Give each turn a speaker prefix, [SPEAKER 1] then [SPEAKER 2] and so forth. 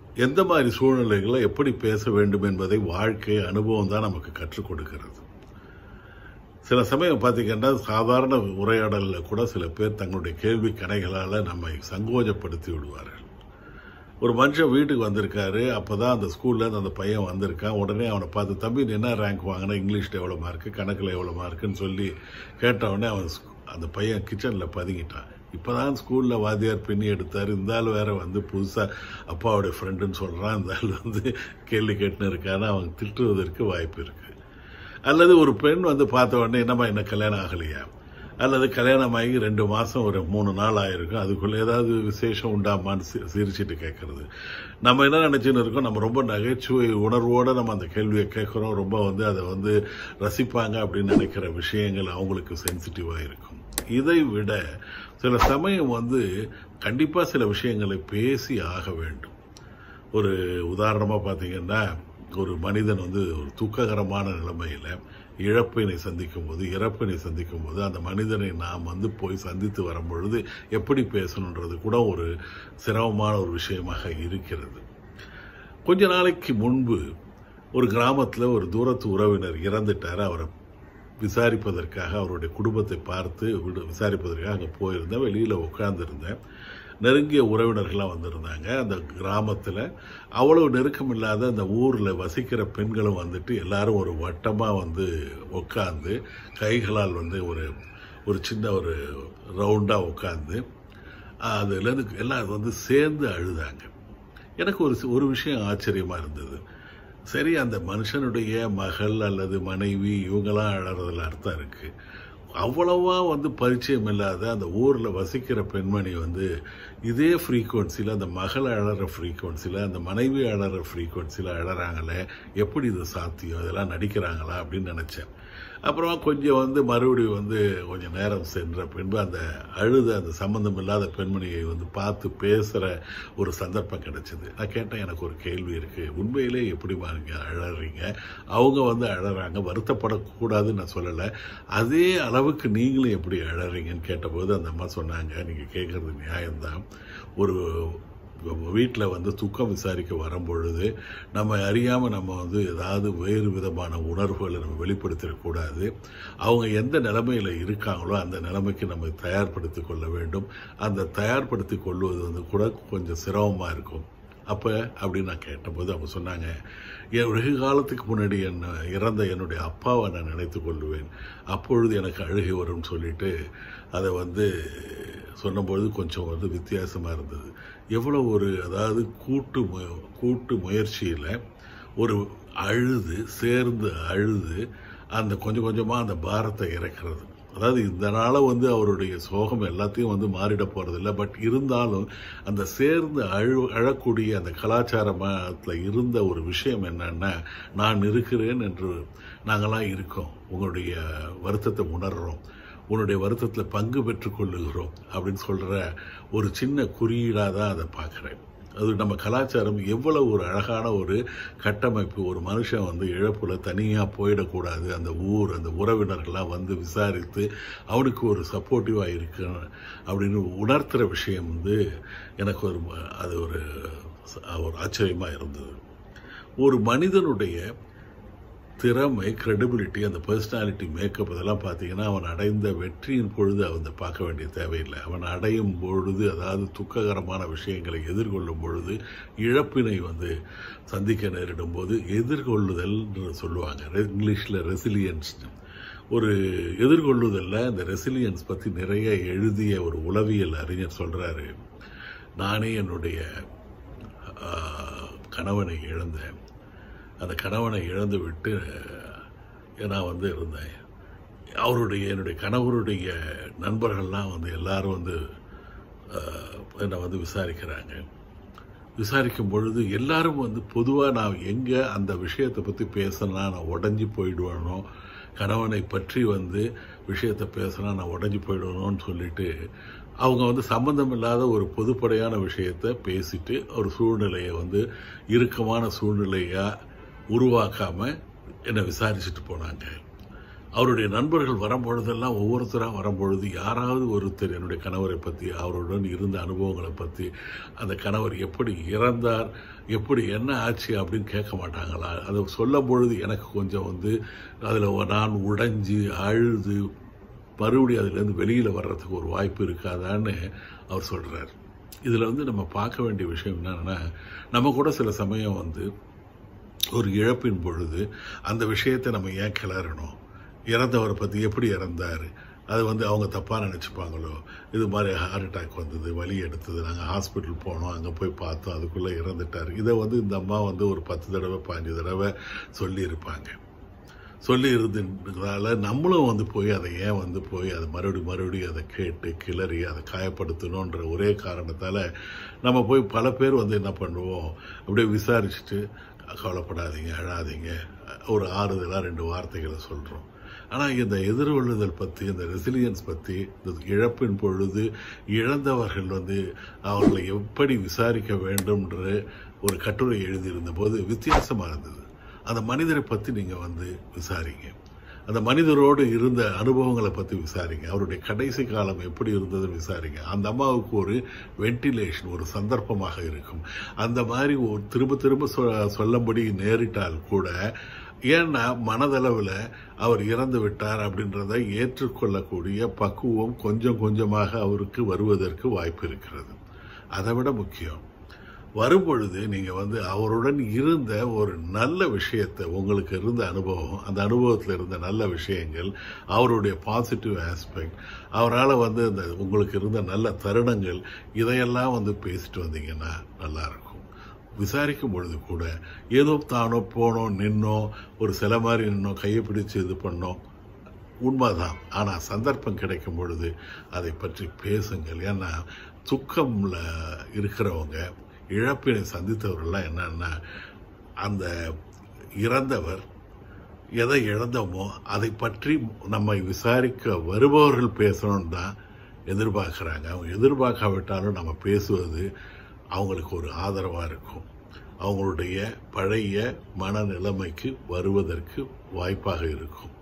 [SPEAKER 1] எந்த மாதிரி சூழ்நிலைகளை எப்படி பேச வேண்டும் என்பதை வாழ்க்கை அனுபவம் தான் நமக்கு கற்றுக் கொடுக்கிறது சில சமயம் பார்த்தீங்கன்னா சாதாரண உரையாடலில் கூட சில பேர் தங்களுடைய கேள்வி கணைகளால் நம்மை சங்கோஜப்படுத்தி விடுவார்கள் ஒரு மனுஷன் வீட்டுக்கு வந்திருக்காரு அப்போ தான் அந்த ஸ்கூல்லேருந்து அந்த பையன் வந்திருக்கான் உடனே அவனை பார்த்து தம்பி நீ என்ன ரேங்க் வாங்கினா இங்கிலீஷில் எவ்வளோ மார்க்கு கணக்கில் எவ்வளோ மார்க்குன்னு சொல்லி கேட்ட உடனே அவன் ஸ்கூ- அந்த பையன் கிச்சனில் பதுங்கிட்டான் இப்போ தான் ஸ்கூலில் வாத்தியார் பின்னி எடுத்தார் இந்த ஆள் வேற வந்து புதுசாக அப்பாவுடைய ஃப்ரெண்டுன்னு சொல்கிறான் இந்த ஆள் வந்து கேள்வி கேட்டுன்னு இருக்கான்னு அவன் திட்டுவதற்கு வாய்ப்பு இருக்குது அல்லது ஒரு பெண் வந்து பார்த்த உடனே என்னம்மா என்ன கல்யாணம் ஆகலையா அல்லது கல்யாணம் ஆகி ரெண்டு மாதம் ஒரு மூணு நாள் ஆயிருக்கும் அதுக்குள்ளே ஏதாவது விசேஷம் உண்டாமான்னு சி- சிரிச்சிட்டு கேட்கறது நம்ம என்ன நினச்சின்னு இருக்கோம் நம்ம ரொம்ப நகைச்சுவை உணர்வோடு நம்ம அந்த கேள்வியை கேட்குறோம் ரொம்ப வந்து அதை வந்து ரசிப்பாங்க அப்படின்னு நினைக்கிற விஷயங்கள் அவங்களுக்கு சென்சிட்டிவாக இருக்கும் இதை விட சில சமயம் வந்து கண்டிப்பாக சில விஷயங்களை பேசி ஆக வேண்டும் ஒரு உதாரணமாக பார்த்தீங்கன்னா ஒரு மனிதன் வந்து ஒரு துக்ககரமான நிலைமையில் இழப்பினை சந்திக்கும் போது இறப்பினை சந்திக்கும் போது அந்த மனிதனை நாம் வந்து போய் சந்தித்து வரும் பொழுது எப்படி பேசணுன்றது கூட ஒரு சிரமமான ஒரு விஷயமாக இருக்கிறது கொஞ்ச நாளைக்கு முன்பு ஒரு கிராமத்தில் ஒரு தூரத்து உறவினர் இறந்துட்டார் அவரை விசாரிப்பதற்காக அவருடைய குடும்பத்தை பார்த்து விடு- விசாரிப்பதற்காக அங்கே போயிருந்தேன் வெளியில் உட்கார்ந்துருந்தேன் நெருங்கிய உறவினர்கள்லாம் வந்திருந்தாங்க அந்த கிராமத்தில் அவ்வளவு நெருக்கம் இல்லாத அந்த ஊரில் வசிக்கிற பெண்களும் வந்துட்டு எல்லாரும் ஒரு வட்டமாக வந்து உட்காந்து கைகளால் வந்து ஒரு ஒரு சின்ன ஒரு ரவுண்டாக உட்காந்து அதுலேருந்து எல்லாம் வந்து சேர்ந்து அழுதாங்க எனக்கு ஒரு சி- ஒரு விஷயம் ஆச்சரியமாக இருந்தது சரி அந்த மனுஷனுடைய மகள் அல்லது மனைவி இவங்கெல்லாம் அழறதுல அர்த்தம் இருக்கு அவ்வளவா வந்து பரிச்சயம் இல்லாத அந்த ஊரில் வசிக்கிற பெண்மணி வந்து இதே ஃப்ரீக்குவன்சியில் அந்த மகள் அழற ஃப்ரீக்குவன்சியில் அந்த மனைவி அழற ஃப்ரீக்குவன்சியில் அழறாங்களே எப்படி இது சாத்தியம் இதெல்லாம் நடிக்கிறாங்களா அப்படின்னு நினச்சேன் அப்புறமா கொஞ்சம் வந்து மறுபடியும் வந்து கொஞ்சம் நேரம் சென்ற பின்பு அந்த அழுத அந்த சம்பந்தம் இல்லாத பெண்மணியை வந்து பார்த்து பேசுகிற ஒரு சந்தர்ப்பம் கிடைச்சது நான் கேட்டேன் எனக்கு ஒரு கேள்வி இருக்குது உண்மையிலே எப்படி பாருங்க அழறீங்க அவங்க வந்து அழறாங்க வருத்தப்படக்கூடாதுன்னு நான் சொல்லலை அதே அளவுக்கு நீங்களும் எப்படி அழறீங்கன்னு கேட்டபோது அந்த அம்மா சொன்னாங்க நீங்கள் கேட்குறது நியாயம்தான் ஒரு வீட்டில் வந்து துக்கம் விசாரிக்க வரும் பொழுது நம்ம அறியாமல் நம்ம வந்து ஏதாவது வேறு விதமான உணர்வுகளை நம்ம வெளிப்படுத்திடக்கூடாது அவங்க எந்த நிலைமையில் இருக்காங்களோ அந்த நிலைமைக்கு நம்ம தயார்படுத்தி கொள்ள வேண்டும் அந்த தயார்படுத்தி கொள்வது வந்து கூட கொஞ்சம் சிரமமாக இருக்கும் அப்போ அப்படின்னு நான் கேட்டபோது அவங்க சொன்னாங்க என் வெகு காலத்துக்கு முன்னாடி என்ன இறந்த என்னுடைய அப்பாவை நான் நினைத்து கொள்ளுவேன் அப்பொழுது எனக்கு அழுகை வரும்னு சொல்லிட்டு அதை வந்து சொன்னபொழுது கொஞ்சம் வந்து வித்தியாசமாக இருந்தது எவ்வளோ ஒரு அதாவது கூட்டு மு- கூட்டு முயற்சியில் ஒரு அழுது சேர்ந்து அழுது அந்த கொஞ்சம் கொஞ்சமாக அந்த பாரத்தை இறக்கிறது அதாவது இந்த நாள வந்து அவருடைய சோகம் எல்லாத்தையும் வந்து மாறிட போறதில்ல பட் இருந்தாலும் அந்த சேர்ந்து அழு அழக்கூடிய அந்த கலாச்சாரத்தில் இருந்த ஒரு விஷயம் என்னன்னா நான் இருக்கிறேன் என்று நாங்களாம் இருக்கோம் உங்களுடைய வருத்தத்தை உணர்றோம் உன்னுடைய வருத்தத்தில் பங்கு பெற்றுக் கொள்ளுகிறோம் அப்படின்னு சொல்ற ஒரு சின்ன குறியீடாக தான் அதை பார்க்குறேன் அது நம்ம கலாச்சாரம் எவ்வளவு ஒரு அழகான ஒரு கட்டமைப்பு ஒரு மனுஷன் வந்து இழப்புல தனியாக போயிடக்கூடாது அந்த ஊர் அந்த உறவினர்கள்லாம் வந்து விசாரித்து அவனுக்கு ஒரு சப்போர்ட்டிவாக இருக்கு அப்படின்னு உணர்த்துற விஷயம் வந்து எனக்கு ஒரு ம- அது ஒரு ச- ஒரு ஆச்சரியமாக இருந்தது ஒரு மனிதனுடைய திறமை credibility அந்த பர்சனாலிட்டி மேக்கப் இதெல்லாம் பார்த்தீங்கன்னா அவன் அடைந்த வெற்றியின் பொழுது அவன் பார்க்க வேண்டிய தேவையில்லை அவன் அடையும் பொழுது அதாவது துக்ககரமான விஷயங்களை எதிர்கொள்ளும் பொழுது இழப்பினை வந்து சந்திக்க நேரிடும் போது எதிர்கொள்ளுதல்னு சொல்லுவாங்க இங்கிலீஷில் ரெசிலியன்ஸ் ஒரு எதிர்கொள்ளுதல்ல இந்த ரெசிலியன்ஸ் பற்றி நிறைய எழுதிய ஒரு உளவியல் அறிஞர் சொல்கிறாரு நானே என்னுடைய ஆஹ், கணவனை இழந்தேன் அந்த கணவனை இழந்து விட்டு நான் வந்து இருந்தேன் அவருடைய என்னுடைய கணவருடைய நண்பர்கள்லாம் வந்து எல்லாரும் வந்து அஹ், என்னை வந்து விசாரிக்கிறாங்க விசாரிக்கும் பொழுது எல்லாரும் வந்து பொதுவாக நான் எங்கே அந்த விஷயத்தை பற்றி பேசினா நான் உடஞ்சி போயிடுவேனோ கணவனை பற்றி வந்து விஷயத்தை பேசினா நான் உடஞ்சி போயிடுவேனோன்னு சொல்லிட்டு அவங்க வந்து சம்பந்தம் இல்லாத ஒரு பொதுப்படையான விஷயத்தை பேசிட்டு ஒரு சூழ்நிலையை வந்து இறுக்கமான சூழ்நிலையாக உருவாக்காம என்னை விசாரிச்சுட்டு போனாங்க அவருடைய நண்பர்கள் வரும்பொழுதெல்லாம் ஒவ்வொருத்தராக வரும்பொழுது யாராவது ஒருத்தர் என்னுடைய கணவரை பற்றி அவருடன் இருந்த அனுபவங்களை பற்றி அந்த கணவர் எப்படி இறந்தார் எப்படி என்ன ஆச்சு அப்படின்னு கேட்க மாட்டாங்களா அதை சொல்லும் பொழுது எனக்கு கொஞ்சம் வந்து அதில் நான் உடைஞ்சு அழுது மறுபடியும் அதுலேருந்து வெளியில் வர்றதுக்கு ஒரு வாய்ப்பு இருக்காதான்னு அவர் சொல்கிறார் இதில் வந்து நம்ம பார்க்க வேண்டிய விஷயம் என்னன்னா நம்ம கூட சில சமயம் வந்து ஒரு இழப்பின் பொழுது அந்த விஷயத்தை நம்ம ஏன் கிளறணும் இறந்தவரை பற்றி எப்படி இறந்தார் அது வந்து அவங்க தப்பாக நினச்சிப்பாங்களோ இது மாதிரி ஹார்ட் அட்டாக் வந்தது வலி எடுத்தது நாங்கள் ஹாஸ்பிட்டல் போனோம் அங்கே போய் பார்த்தோம் அதுக்குள்ளே இறந்துட்டார் இதை வந்து இந்த அம்மா வந்து ஒரு பத்து தடவை பாஞ்சு தடவை சொல்லியிருப்பாங்க சொல்லி இருந்ததுனால நம்மளும் வந்து போய் அதை ஏன் வந்து போய் அதை மறுபடியும் மறுபடியும் அதை கேட்டு கிளறி அதை காயப்படுத்தணுன்ற ஒரே காரணத்தால் நம்ம போய் பல பேர் வந்து என்ன பண்ணுவோம் அப்படியே விசாரிச்சுட்டு கவலைப்படாதீங்க அழாதீங்க ஒரு ஆறுதலாக ரெண்டு வார்த்தைகளை சொல்கிறோம் ஆனால் இந்த எதிர்கொள்ளுதல் பற்றி இந்த ரெசிலியன்ஸ் பற்றி இந்த இழப்பின் பொழுது இழந்தவர்கள் வந்து அவர்களை எப்படி விசாரிக்க வேண்டும்ன்ற ஒரு கட்டுரை எழுதியிருந்த போது வித்தியாசமாக இருந்தது அந்த மனிதரை பற்றி நீங்கள் வந்து விசாரிங்க அந்த மனிதரோடு இருந்த அனுபவங்களை பற்றி விசாரிங்க அவருடைய கடைசி காலம் எப்படி இருந்ததுன்னு விசாரிங்க அந்த அம்மாவுக்கு ஒரு வென்டிலேஷன் ஒரு சந்தர்ப்பமாக இருக்கும் அந்த மாதிரி ஒரு திரும்ப திரும்ப சொ- சொல்லும்படி நேரிட்டால் கூட ஏன்னா மனதளவில் அவர் இறந்து விட்டார் அப்படின்றத ஏற்றுக்கொள்ளக்கூடிய பக்குவம் கொஞ்சம் கொஞ்சமாக அவருக்கு வருவதற்கு வாய்ப்பு இருக்கிறது அதை விட முக்கியம் வரும்பொழுது நீங்கள் வந்து அவருடன் இருந்த ஒரு நல்ல விஷயத்தை உங்களுக்கு இருந்த அனுபவம் அந்த அனுபவத்தில் இருந்த நல்ல விஷயங்கள் அவருடைய பாசிட்டிவ் ஆஸ்பெக்ட் அவரால் வந்து அந்த உங்களுக்கு இருந்த நல்ல தருணங்கள் இதையெல்லாம் வந்து பேசிட்டு வந்தீங்கன்னா நல்லா இருக்கும் விசாரிக்கும் பொழுது கூட ஏதோ தானோ போனோம் நின்னோம் ஒரு சில மாதிரி நின்னோம் கையை பிடிச்சு இது பண்ணோம் உண்மைதான் ஆனால் சந்தர்ப்பம் கிடைக்கும் பொழுது அதை பற்றி பேசுங்கள் ஏன்னா துக்கம்ல இருக்கிறவங்க இழப்பினை சந்தித்தவர்கள்லாம் என்னன்னா அந்த இறந்தவர் எதை இழந்தோமோ அதை பற்றி நம்மை விசாரிக்க வருபவர்கள் பேசணும்னு தான் எதிர்பார்க்குறாங்க அவங்க எதிர்பார்க்காவிட்டாலும் நம்ம பேசுவது அவங்களுக்கு ஒரு ஆதரவாக இருக்கும் அவங்களுடைய பழைய மனநிலைமைக்கு வருவதற்கு வாய்ப்பாக இருக்கும்